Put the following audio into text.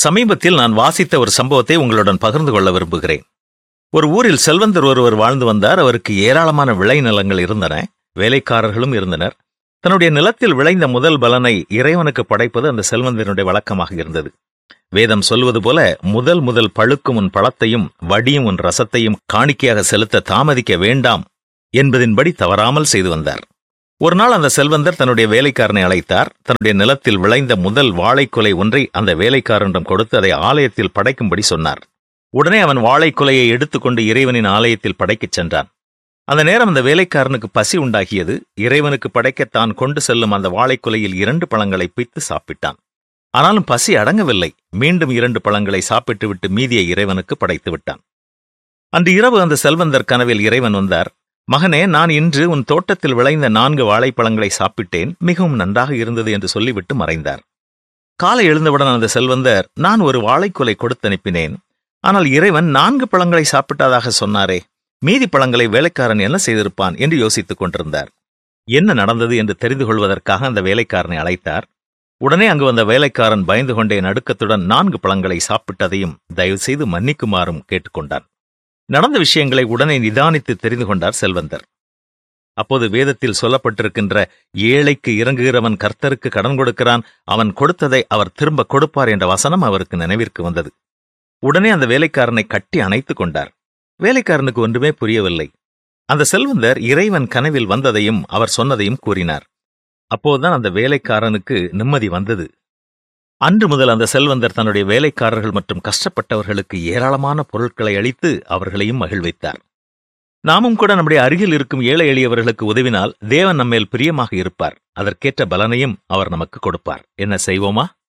சமீபத்தில் நான் வாசித்த ஒரு சம்பவத்தை உங்களுடன் பகிர்ந்து கொள்ள விரும்புகிறேன் ஒரு ஊரில் செல்வந்தர் ஒருவர் வாழ்ந்து வந்தார் அவருக்கு ஏராளமான விளை நிலங்கள் இருந்தன வேலைக்காரர்களும் இருந்தனர் தன்னுடைய நிலத்தில் விளைந்த முதல் பலனை இறைவனுக்கு படைப்பது அந்த செல்வந்தனுடைய வழக்கமாக இருந்தது வேதம் சொல்வது போல முதல் முதல் பழுக்கும் உன் பழத்தையும் வடியும் உன் ரசத்தையும் காணிக்கையாக செலுத்த தாமதிக்க வேண்டாம் என்பதின்படி தவறாமல் செய்து வந்தார் ஒரு நாள் அந்த செல்வந்தர் தன்னுடைய வேலைக்காரனை அழைத்தார் தன்னுடைய நிலத்தில் விளைந்த முதல் வாழைக்குலை ஒன்றை அந்த வேலைக்காரனிடம் கொடுத்து அதை ஆலயத்தில் படைக்கும்படி சொன்னார் உடனே அவன் வாழைக்குலையை எடுத்துக்கொண்டு இறைவனின் ஆலயத்தில் படைக்கச் சென்றான் அந்த நேரம் அந்த வேலைக்காரனுக்கு பசி உண்டாகியது இறைவனுக்கு படைக்க தான் கொண்டு செல்லும் அந்த வாழைக்குலையில் இரண்டு பழங்களை பிய்த்து சாப்பிட்டான் ஆனாலும் பசி அடங்கவில்லை மீண்டும் இரண்டு பழங்களை சாப்பிட்டுவிட்டு மீதியை இறைவனுக்கு படைத்து விட்டான் அன்று இரவு அந்த செல்வந்தர் கனவில் இறைவன் வந்தார் மகனே நான் இன்று உன் தோட்டத்தில் விளைந்த நான்கு வாழைப்பழங்களை சாப்பிட்டேன் மிகவும் நன்றாக இருந்தது என்று சொல்லிவிட்டு மறைந்தார் காலை எழுந்தவுடன் அந்த செல்வந்தர் நான் ஒரு வாழைக்குலை கொடுத்து அனுப்பினேன் ஆனால் இறைவன் நான்கு பழங்களை சாப்பிட்டதாக சொன்னாரே மீதி பழங்களை வேலைக்காரன் என்ன செய்திருப்பான் என்று யோசித்துக் கொண்டிருந்தார் என்ன நடந்தது என்று தெரிந்து கொள்வதற்காக அந்த வேலைக்காரனை அழைத்தார் உடனே அங்கு வந்த வேலைக்காரன் பயந்து கொண்டே நடுக்கத்துடன் நான்கு பழங்களை சாப்பிட்டதையும் தயவு செய்து மன்னிக்குமாறும் கேட்டுக்கொண்டான் நடந்த விஷயங்களை உடனே நிதானித்து தெரிந்து கொண்டார் செல்வந்தர் அப்போது வேதத்தில் சொல்லப்பட்டிருக்கின்ற ஏழைக்கு இறங்குகிறவன் கர்த்தருக்கு கடன் கொடுக்கிறான் அவன் கொடுத்ததை அவர் திரும்ப கொடுப்பார் என்ற வசனம் அவருக்கு நினைவிற்கு வந்தது உடனே அந்த வேலைக்காரனை கட்டி அணைத்துக் கொண்டார் வேலைக்காரனுக்கு ஒன்றுமே புரியவில்லை அந்த செல்வந்தர் இறைவன் கனவில் வந்ததையும் அவர் சொன்னதையும் கூறினார் அப்போதுதான் அந்த வேலைக்காரனுக்கு நிம்மதி வந்தது அன்று முதல் அந்த செல்வந்தர் தன்னுடைய வேலைக்காரர்கள் மற்றும் கஷ்டப்பட்டவர்களுக்கு ஏராளமான பொருட்களை அளித்து அவர்களையும் மகிழ்வித்தார் நாமும் கூட நம்முடைய அருகில் இருக்கும் ஏழை எளியவர்களுக்கு உதவினால் தேவன் நம்மேல் பிரியமாக இருப்பார் அதற்கேற்ற பலனையும் அவர் நமக்கு கொடுப்பார் என்ன செய்வோமா